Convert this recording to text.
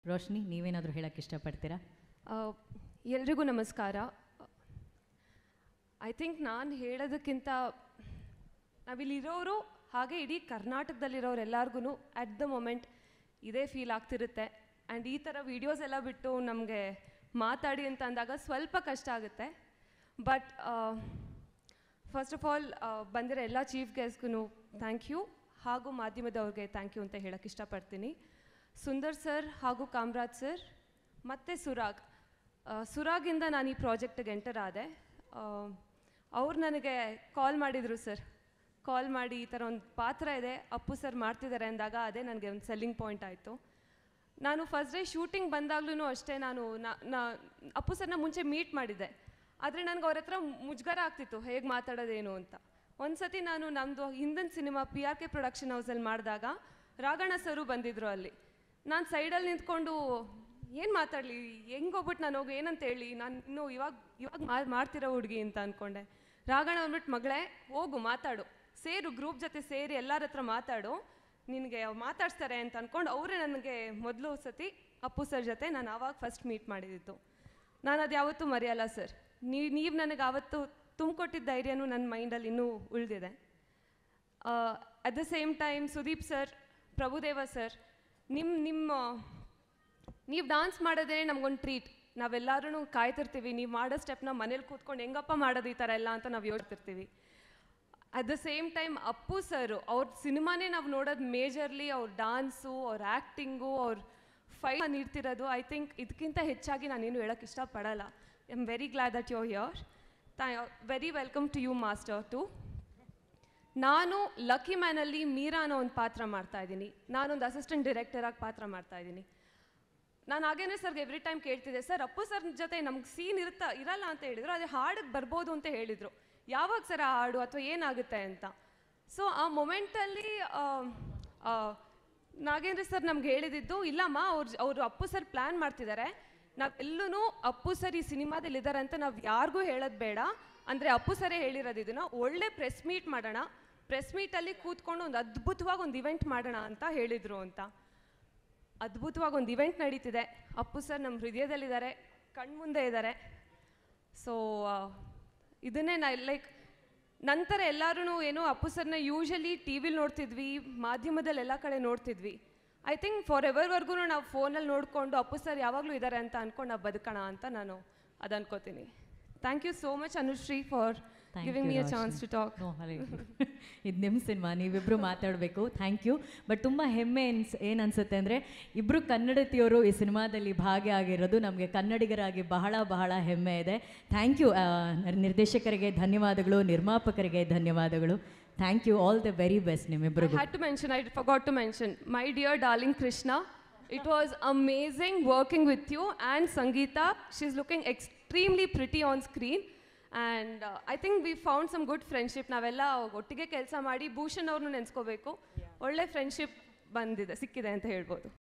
ರೋಶ್ನಿ ನೀವೇನಾದರೂ ಹೇಳಕ್ಕೆ ಇಷ್ಟಪಡ್ತೀರಾ ಆ, ಎಲ್ರಿಗೂ ನಮಸ್ಕಾರ ಐ ಥಿಂಕ್ ನಾನು ಹೇಳೋದಕ್ಕಿಂತ ನಾವಿಲ್ಲಿರೋರು ಹಾಗೆ ಇಡೀ ಕರ್ನಾಟಕದಲ್ಲಿರೋರು ಎಲ್ಲರಿಗೂ ಅಟ್ ದ ಮೊಮೆಂಟ್ ಇದೇ ಫೀಲ್ ಆಗ್ತಿರುತ್ತೆ ಆ್ಯಂಡ್ ಈ ಥರ ವೀಡಿಯೋಸ್ ಎಲ್ಲ ಬಿಟ್ಟು ನಮಗೆ ಮಾತಾಡಿ ಅಂತ ಅಂದಾಗ ಸ್ವಲ್ಪ ಕಷ್ಟ ಆಗುತ್ತೆ ಬಟ್ ಫಸ್ಟ್ ಆಫ್ ಆಲ್ ಬಂದಿರೋ ಎಲ್ಲ ಚೀಫ್ ಗೆಸ್ಟ್ಗೂ ಥ್ಯಾಂಕ್ ಯು ಹಾಗೂ ಮಾಧ್ಯಮದವ್ರಿಗೆ ಥ್ಯಾಂಕ್ ಯು ಅಂತ ಹೇಳಕ್ಕೆ ಇಷ್ಟಪಡ್ತೀನಿ ಸುಂದರ್ ಸರ್ ಹಾಗೂ ಕಾಮರಾಜ್ ಸರ್ ಮತ್ತು ಸುರಾಗ್ ಆ, ಸುರಾಗಿಂದ ನಾನು ಈ ಪ್ರಾಜೆಕ್ಟಿಗೆ ಎಂಟರ್ ಆದೆ ಅವ್ರು ನನಗೆ ಕಾಲ್ ಮಾಡಿದರು ಸರ್ ಕಾಲ್ ಮಾಡಿ ಈ ಥರ ಒಂದು ಪಾತ್ರ ಇದೆ ಅಪ್ಪು ಸರ್ ಮಾಡ್ತಿದ್ದಾರೆ ಅಂದಾಗ ಅದೇ ನನಗೆ ಒಂದು ಸೆಲ್ಲಿಂಗ್ ಪಾಯಿಂಟ್ ಆಯಿತು ನಾನು ಫಸ್ಟ್ ಡೇ ಶೂಟಿಂಗ್ ಬಂದಾಗ್ಲೂ ಅಷ್ಟೇ ನಾನು ನಾ- ನಾ ಅಪ್ಪು ಸರ್ನ ಮುಂಚೆ ಮೀಟ್ ಮಾಡಿದ್ದೆ ಆದರೆ ನನಗೆ ಅವ್ರ ಹತ್ರ ಮುಜುಗರ ಆಗ್ತಿತ್ತು ಹೇಗೆ ಮಾತಾಡೋದೇನು ಅಂತ ಒಂದು ಸತಿ ನಾನು ನಮ್ಮದು ಹಿಂದಿನ cinema P R K production ಹೌಸಲ್ಲಿ ಮಾಡಿದಾಗ ರಾಘಣ್ಣ ಸರು ಬಂದಿದ್ರು ಅಲ್ಲಿ ನಾನು ಸೈಡಲ್ಲಿ ನಿಂತ್ಕೊಂಡು ಏನು ಮಾತಾಡಲಿ ಹೆಂಗೆ ಹೋಗ್ಬಿಟ್ಟು ನಾನು ಹೋಗಿ ಏನಂತ ಹೇಳಿ ನಾನು ಇನ್ನೂ ಇವಾಗ ಇವಾಗ ಮಾ- ಮಾಡ್ತಿರೋ ಹುಡುಗಿ ಅಂತ ಅಂದ್ಕೊಂಡೆ ರಾಘಣ್ಣ ಅಂದ್ಬಿಟ್ಟು ಮಗಳೇ ಹೋಗು ಮಾತಾಡು ಸೇರು ಗ್ರೂಪ್ ಜೊತೆ ಸೇರಿ ಎಲ್ಲರ ಹತ್ರ ಮಾತಾಡು ನಿನಗೆ ಮಾತಾಡ್ಸ್ತಾರೆ ಅಂತ ಅಂದ್ಕೊಂಡು ಅವರೇ ನನಗೆ ಮೊದಲು ಸತಿ ಅಪ್ಪು ಸರ್ ಜೊತೆ ನಾನು ಆವಾಗ ಫಸ್ಟ್ ಮೀಟ್ ಮಾಡಿದ್ದು ನಾನು ಅದು ಯಾವತ್ತೂ ಮರೆಯಲ್ಲ ಸರ್ ನೀವು ನೀವು ನನಗೆ ಆವತ್ತು ತುಂಬಿಕೊಟ್ಟಿದ್ದ ಧೈರ್ಯನೂ ನನ್ನ ಮೈಂಡಲ್ಲಿ ಇನ್ನೂ ಉಳಿದಿದೆ at the same time Sudeep sir Prabhudeva sir ನಿಮ್ಮ ನಿಮ್ಮ ನೀವು ಡಾನ್ಸ್ ಮಾಡೋದೇ ನಮ್ಗೊಂದು ಟ್ರೀಟ್ ನಾವೆಲ್ಲರೂ ಕಾಯ್ತಿರ್ತೀವಿ ನೀವು ಮಾಡೋ ಸ್ಟೆಪ್ನ ಮನೇಲಿ ಕೂತ್ಕೊಂಡು ಹೆಂಗಪ್ಪ ಮಾಡೋದು ಈ ಥರ ಎಲ್ಲ ಅಂತ ನಾವು ಯೋಚಿರ್ತೀವಿ at the same time Appu sir ಅವ್ರ ಸಿನಿಮಾನೇ ನಾವು ನೋಡೋದು ಮೇಜರ್ಲಿ ಅವ್ರ ಡಾನ್ಸು ಅವ್ರ ಆ್ಯಕ್ಟಿಂಗು ಅವ್ರ ಫೈ ನೀಡ್ತಿರೋದು ಐ ಥಿಂಕ್ ಇದಕ್ಕಿಂತ ಹೆಚ್ಚಾಗಿ ನಾನೇನು ಹೇಳೋಕ್ಕೆ ಇಷ್ಟಪಡಲ್ಲ I am very glad that you here ಥ್ಯಾ very welcome to you master too ನಾನು ಲಕ್ಕಿ ಮ್ಯಾನಲ್ಲಿ ಮೀರಾ ಅನ್ನೋ ಒಂದು ಪಾತ್ರ ಮಾಡ್ತಾ ಇದ್ದೀನಿ ನಾನೊಂದು ಅಸಿಸ್ಟೆಂಟ್ ಡೈರೆಕ್ಟರಾಗಿ ಪಾತ್ರ ಮಾಡ್ತಾ ಇದ್ದೀನಿ ನಾನು ಹಾಗೇನೆ ಸರ್ಗೆ ಎವ್ರಿ ಟೈಮ್ ಕೇಳ್ತಿದ್ದೆ ಸರ್ ಅಪ್ಪು ಸರ್ ಜೊತೆ ನಮ್ಗೆ ಸೀನ್ ಇರುತ್ತಾ ಇರಲ್ಲ ಅಂತ ಹೇಳಿದ್ರು ಅದೇ ಹಾಡಿಗೆ ಬರ್ಬೋದು ಅಂತ ಹೇಳಿದರು ಯಾವಾಗ ಸರ್ ಆ ಹಾಡು ಅಥವಾ ಏನಾಗುತ್ತೆ ಅಂತ ಸೊ ಆ ಮೊಮೆಂಟಲ್ಲಿ ನಾಗೇಂದ್ರ ಸರ್ ನಮ್ಗೆ ಹೇಳಿದ್ದು ಇಲ್ಲಮ್ಮ ಅವ್ರು ಅವರು ಅಪ್ಪು ಸರ್ ಪ್ಲ್ಯಾನ್ ಮಾಡ್ತಿದ್ದಾರೆ ನಾವೆಲ್ಲೂ ಅಪ್ಪು ಸರ್ ಈ ಸಿನಿಮಾದಲ್ಲಿ ಇದ್ದಾರೆ ಅಂತ ನಾವು ಯಾರಿಗೂ ಹೇಳೋದು ಬೇಡ ಅಂದರೆ ಅಪ್ಪು ಸರೇ ಹೇಳಿರೋದು ಇದನ್ನ ಒಳ್ಳೆ ಪ್ರೆಸ್ ಮೀಟ್ ಮಾಡೋಣ ಪ್ರೆಸ್ ಮೀಟಲ್ಲಿ ಕೂತ್ಕೊಂಡು ಒಂದು ಅದ್ಭುತವಾಗಿ ಒಂದು ಇವೆಂಟ್ ಮಾಡೋಣ ಅಂತ ಹೇಳಿದರು ಅಂತ ಅದ್ಭುತವಾಗಿ ಒಂದು ಇವೆಂಟ್ ನಡೀತಿದೆ ಅಪ್ಪು ಸರ್ ನಮ್ಮ ಹೃದಯದಲ್ಲಿದ್ದಾರೆ ಕಣ್ಮುಂದೆ ಇದ್ದಾರೆ ಸೊ ಇದನ್ನೇ ನಾ ಲೈಕ್ ನಂತರ ಎಲ್ಲರೂ ಏನೋ ಅಪ್ಪು ಸರ್ನ ಯೂಶಲಿ ಟಿ ವಿಲಿ ನೋಡ್ತಿದ್ವಿ ಮಾಧ್ಯಮದಲ್ಲಿ ಎಲ್ಲ ಕಡೆ ನೋಡ್ತಿದ್ವಿ ಐ ಥಿಂಕ್ ಫಾರ್ ಎವರ್ವರೆಗೂ ನಾವು ಫೋನಲ್ಲಿ ನೋಡಿಕೊಂಡು ಅಪ್ಪು ಸರ್ ಯಾವಾಗಲೂ ಇದ್ದಾರೆ ಅಂತ ಅಂದ್ಕೊಂಡು ನಾವು ಬದುಕೋಣ ಅಂತ ನಾನು ಅದು ಅನ್ಕೋತೀನಿ thank you so much Anushree for Thank giving you, me a Roshni. Chance to talk no ಹಲೇ ಇದು ನಿಮ್ಮ ಸಿನಿಮಾ ನೀವಿಬ್ಬರು ಮಾತಾಡಬೇಕು ಥ್ಯಾಂಕ್ ಯು ಬಟ್ ತುಂಬ ಹೆಮ್ಮೆ ಅನ್ಸ್ ಏನು ಅನ್ಸುತ್ತೆ ಅಂದರೆ ಇಬ್ಬರು ಕನ್ನಡತಿಯವರು ಈ ಸಿನಿಮಾದಲ್ಲಿ ಭಾಗಿಯಾಗಿರೋದು ನಮಗೆ ಕನ್ನಡಿಗರಾಗಿ ಬಹಳ ಬಹಳ ಹೆಮ್ಮೆ ಇದೆ ಥ್ಯಾಂಕ್ ಯು ನಿರ್ದೇಶಕರಿಗೆ ಧನ್ಯವಾದಗಳು ನಿರ್ಮಾಪಕರಿಗೆ ಧನ್ಯವಾದಗಳು thank you all the very best ನಿಮ್ಮಿಬ್ಬರಿಗೂ I had to mention, I forgot to mention, my dear darling Krishna. It was amazing working with you and Sangeeta. She's looking extremely pretty on screen. And uh, I think we found some good friendship. ನಾವೆಲ್ಲ ಒಟ್ಟಿಗೆ ಕೆಲಸ ಮಾಡಿ ಭೂಷಣ್ ಅವ್ರನ್ನೂ ನೆನೆಸ್ಕೋಬೇಕು ಒಳ್ಳೆ friendship ಬಂದಿದೆ ಸಿಕ್ಕಿದೆ ಅಂತ ಹೇಳ್ಬೋದು